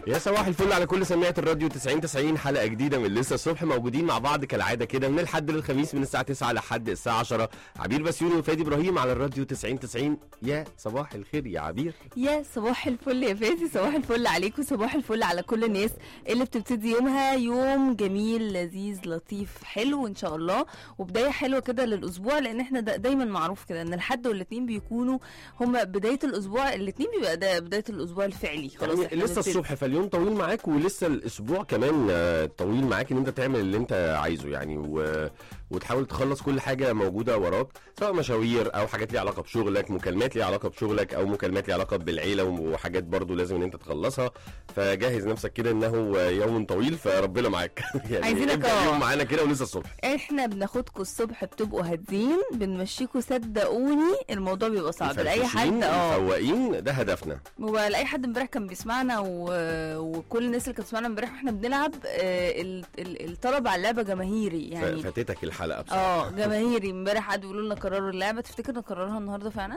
يا صباح الفل على كل سماعة الراديو 90 90 حلقة جديدة من لسه الصبح موجودين مع بعض كالعادة كده من الحد للخميس من الساعة 9 لحد الساعة 10 عبير بسيوني وفادي إبراهيم على الراديو 90 90 يا صباح الخير يا عبير يا صباح الفل يا فادي صباح الفل عليكم صباح الفل على كل الناس اللي بتبتدي يومها يوم جميل لذيذ لطيف حلو ان شاء الله وبدايه حلوه كده للاسبوع لان احنا دا دايما معروف كده ان الحد والاثنين بيكونوا هما بدايه الاسبوع الاثنين بيبقى ده بدايه الاسبوع الفعلي خلاص يعني إحنا لسه بنبتدي. الصبح فاليوم طويل معاك ولسه الاسبوع كمان آه، طويل معاك ان انت تعمل اللي انت عايزه يعني و... وتحاول تخلص كل حاجه موجوده وراك سواء مشاوير او حاجات ليها علاقه بشغلك مكالمات ليها علاقه بشغلك او مكالمات ليها علاقه بالعيله وحاجات برضو لازم ان انت تخلصها فجهز نفسك كده انه يوم طويل فربنا معاك يعني عايزينك ابدأ اه. اليوم معانا كده ولسه الصبح احنا بناخدكم الصبح بتبقوا هادين بنمشيكوا صدقوني الموضوع بيبقى صعب لاي حد مفرفشين، اه مفوقين ده هدفنا ولاي حد امبارح كان بيسمعنا و... وكل الناس اللي كانت بتسمعنا امبارح واحنا بنلعب آه، ال... ال... الطلب على اللعبه جماهيري ف- يعني فاتتك الحلقه بصراحه اه جماهيري امبارح قعدوا يقولوا لنا كرروا اللعبه تفتكر نكررها النهارده فعلا؟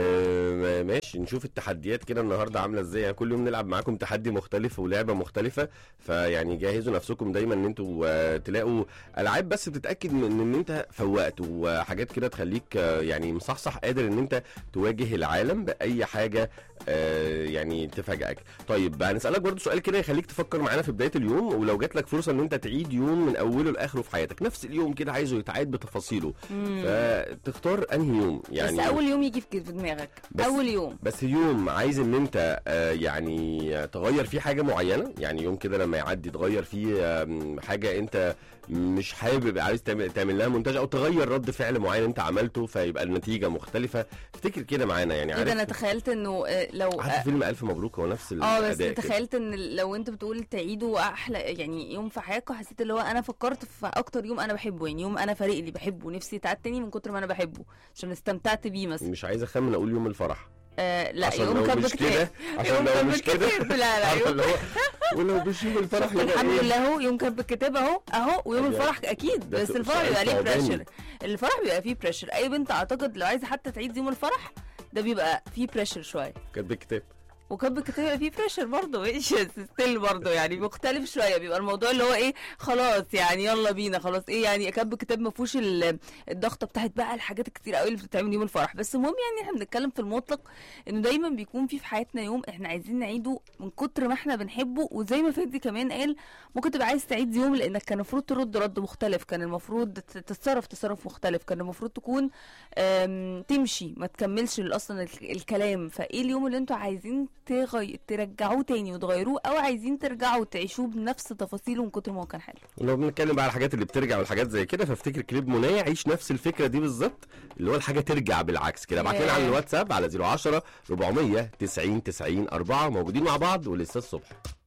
آه، ماشي نشوف التحديات كده النهارده عامله ازاي يعني كل يوم نلعب معاكم تحدي مختلف ولعبه مختلفه فيعني جهزوا نفسكم دايما ان انتوا آه، تلاقوا العاب بس بتتاكد من ان انت فوقت وحاجات كده تخليك آه، يعني مصحصح قادر ان انت تواجه العالم باي حاجه آه، يعني تفاجئك طيب هنسالك برضو سؤال كده يخليك تفكر معانا في بدايه اليوم ولو جات لك فرصه ان انت تعيد يوم من اوله لاخره في حياتك نفس اليوم كده عايزه يتعاد بتفاصيله فتختار انهي يوم يعني بس اول يوم يجي في في دماغك بس- اول يوم بس يوم عايز ان انت آه، يعني تغير فيه حاجه معينه يعني يوم كده لما يعدي تغير فيه آم، حاجه انت مش حابب عايز تعمل, تعمل لها مونتاج او تغير رد فعل معين انت عملته فيبقى النتيجه مختلفه افتكر كده معانا يعني ايه ده انا عارف تخيلت انه آه، لو عارف فيلم الف مبروك هو نفس اه الاداء بس كده. تخيلت ان لو انت بتقول تعيدوا احلى يعني يوم في حياتكم حسيت اللي هو انا فكرت في اكتر يوم انا بحبه يعني يوم انا فريق اللي بحبه نفسي يتعاد تاني من كتر ما انا بحبه عشان استمتعت بيه مثلا مش عايز اخمن اقول يوم الفرح آه لا عشان يوم لو كان مش بكتير كده عشان يوم لو كان مش كده بكتير. لا لا عارفة يوم اللي هو ولو مش يوم الفرح شفت يبقى الحمد إيه؟ لله اهو يوم كان بالكتاب اهو اهو ويوم أيوة. الفرح اكيد ده بس سؤال الفرح بيبقى ليه ثعباني. بريشر الفرح بيبقى فيه بريشر اي بنت اعتقد لو عايزه حتى تعيد يوم الفرح ده بيبقى فيه بريشر شويه كاتب الكتاب وكان بالكتاب بيبقى فيه بريشر برضه مش ستيل برضه يعني مختلف شويه بيبقى الموضوع اللي هو ايه خلاص يعني يلا بينا خلاص ايه يعني كان بالكتاب ما فيهوش ال- الضغطه بتاعت بقى الحاجات الكتير قوي اللي بتتعمل يوم الفرح بس المهم يعني احنا بنتكلم في المطلق انه دايما بيكون في في حياتنا يوم احنا عايزين نعيده من كتر ما احنا بنحبه وزي ما فادي كمان قال ممكن تبقى عايز تعيد يوم لانك كان المفروض ترد رد مختلف كان المفروض تت- تتصرف تصرف مختلف كان المفروض تكون آم، تمشي ما تكملش اصلا الك- الكلام فايه اليوم اللي انتوا عايزين تغي... ترجعوه تاني وتغيروه او عايزين ترجعوا تعيشوه بنفس تفاصيله من كتر ما هو كان حلو ولو بنتكلم بقى على الحاجات اللي بترجع والحاجات زي كده فافتكر كليب منى عيش نفس الفكره دي بالظبط اللي هو الحاجه ترجع بالعكس كده ابعت لنا على ياه. الواتساب على 010 400 90 90 4 موجودين مع بعض ولسه الصبح